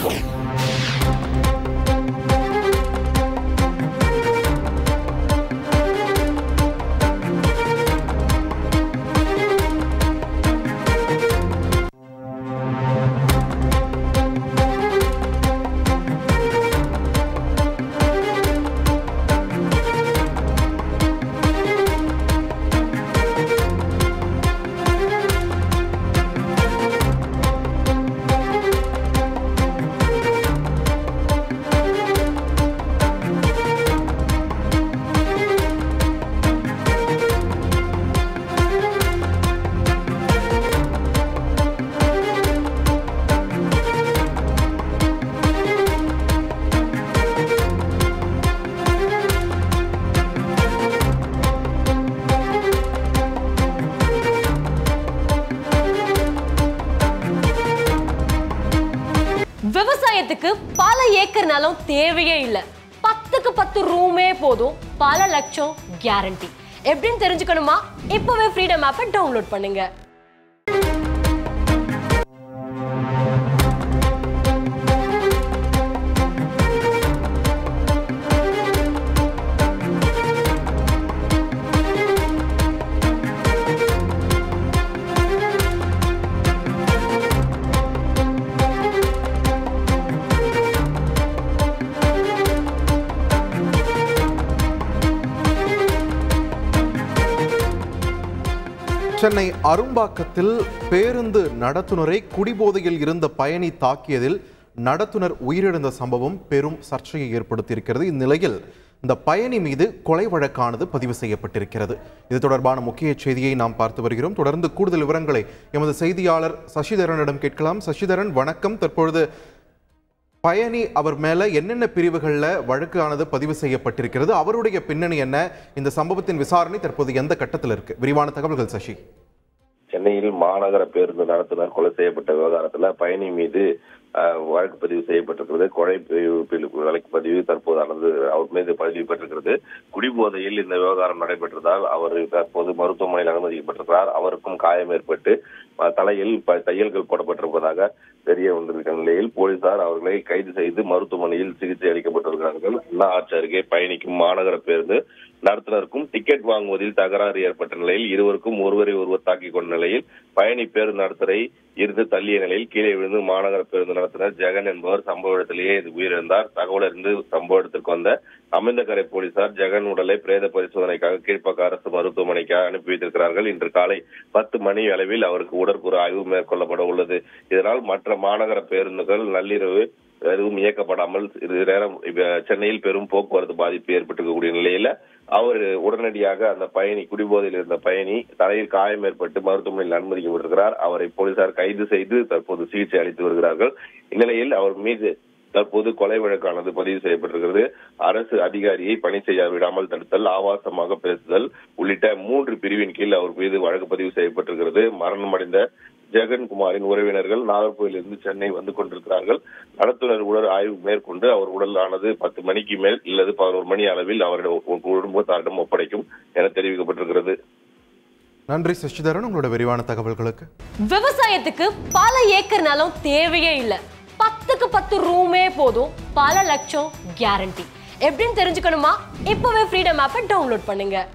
விவசாயத்துக்கு பல ஏக்கர் நிலம் தேவையே இல்லை பத்துக்கு பத்து ரூமே போதும் பல லட்சம் கேரண்டி எப்படின்னு தெரிஞ்சுக்கணுமா இப்பவே ஃப்ரீடம் ஆப்பை டவுன்லோட் பண்ணுங்க சென்னை அரும்பாக்கத்தில் பேருந்து நடத்துனரை குடிபோதையில் இருந்த பயணி தாக்கியதில் நடத்துனர் உயிரிழந்த சம்பவம் பெரும் சர்ச்சையை ஏற்படுத்தியிருக்கிறது இந்நிலையில் இந்த பயணி மீது கொலை வழக்கானது பதிவு செய்யப்பட்டிருக்கிறது இது தொடர்பான முக்கிய செய்தியை நாம் பார்த்து வருகிறோம் தொடர்ந்து கூடுதல் விவரங்களை எமது செய்தியாளர் சசிதரனிடம் கேட்கலாம் சசிதரன் வணக்கம் தற்பொழுது பயணி அவர் மேல என்னென்ன பிரிவுகளில் வழக்கானது பதிவு செய்யப்பட்டிருக்கிறது அவருடைய பின்னணி என்ன இந்த சம்பவத்தின் விசாரணை தற்போது எந்த கட்டத்தில் இருக்கு விரிவான தகவல்கள் சசி சென்னையில் மாநகர பேருந்து நடத்துனர் கொலை செய்யப்பட்ட விவகாரத்துல பயணி மீது அஹ், வழக்கு பதிவு செய்யப்பட்டிருக்கிறது கொலை பிரிவு வழக்கு பதிவு தற்போது நடந்து அவர் மீது பதிவு பெற்றிருக்கிறது குடிபோதையில் இந்த விவகாரம் நடைபெற்றதால் அவர் தற்போது மருத்துவமனையில் அனுமதிக்கப்பட்டிருக்கிறார் அவருக்கும் காயம் ஏற்பட்டு அஹ், தலையில் ப- தையல்கள் போடப்பட்டிருப்பதாக தெரிய வந்திருக்கிற நிலையில் போலீசார் அவர்களை கைது செய்து மருத்துவமனையில் சிகிச்சை அளிக்கப்பட்டிருக்கிறார்கள் அண்ணா ஆட்சி அருகே பயணிக்கும் மாநகர பேருந்து நடத்துனருக்கும் டிக்கெட் வாங்குவதில் தகராறு ஏற்பட்ட நிலையில் இருவருக்கும் ஒருவரை ஒருவர் தாக்கிக் கொண்ட நிலையில் பயணி பேருந்து நடத்துரை இருந்து தள்ளிய நிலையில் கீழே விழுந்து மாநகர பேருந்து நடத்துனர் ஜெகன் என்பவர் சம்பவ இடத்திலேயே இது உயிரிழந்தார் தகவல் அறிந்து சம்பவ இடத்திற்கு வந்த அமிர்தக்கரை போலீசார் ஜெகன் உடலை பிரேத பரிசோதனைக்காக கீழ்ப்பாக்க அரசு மருத்துவமனைக்கு அனுப்பி வைத்திருக்கிறார்கள் இன்று காலை பத்து மணி அளவில் அவருக்கு உடற்கூறு ஆய்வு மேற்கொள்ளப்பட உள்ளது இதனால் மற்ற மாநகர பேருந்துகள் நள்ளிரவு எதுவும் இயக்கப்படாமல் இது நேரம் இப்ப சென்னையில் பெரும் போக்குவரத்து பாதிப்பு ஏற்பட்டிருக்கக்கூடிய நிலையில அவர் உடனடியாக அந்த பயணி குடிபோதையில் இருந்த பயணி தலையில் காயம் ஏற்பட்டு மருத்துவமனையில் அனுமதிக்கப்பட்டிருக்கிறார் அவரை போலீசார் கைது செய்து தற்போது சிகிச்சை அளித்து வருகிறார்கள் இந்நிலையில் அவர் மீது தற்போது கொலை வழக்கானது பதிவு செய்யப்பட்டிருக்கிறது அரசு அதிகாரியை பணி செய்ய விடாமல் தடுத்தல் ஆபாசமாக பேசுதல் உள்ளிட்ட மூன்று பிரிவின் கீழ் அவர் மீது வழக்கு பதிவு செய்யப்பட்டிருக்கிறது மரணமடைந்த ஜெகன்குமாரின் உறவினர்கள் நாகர்கோவிலிருந்து சென்னை வந்து கொண்டிருக்கிறார்கள் நடத்துனர் உடல் ஆய்வு மேற்கொண்டு அவர் உடலானது பத்து மணிக்கு மேல் இல்லது பதினோரு மணி அளவில் அவருடைய குடும்பத்தாரிடம் ஒப்படைக்கும் என தெரிவிக்கப்பட்டிருக்கிறது நன்றி சசிதரன் உங்களோட விரிவான தகவல்களுக்கு விவசாயத்துக்கு பல ஏக்கர் நிலம் தேவையே இல்லை பத்துக்கு பத்து ரூமே போதும் பல லட்சம் கேரண்டி எப்படின்னு தெரிஞ்சுக்கணுமா இப்பவே ஃப்ரீடம் ஆப்பை டவுன்லோட் பண்ணுங்க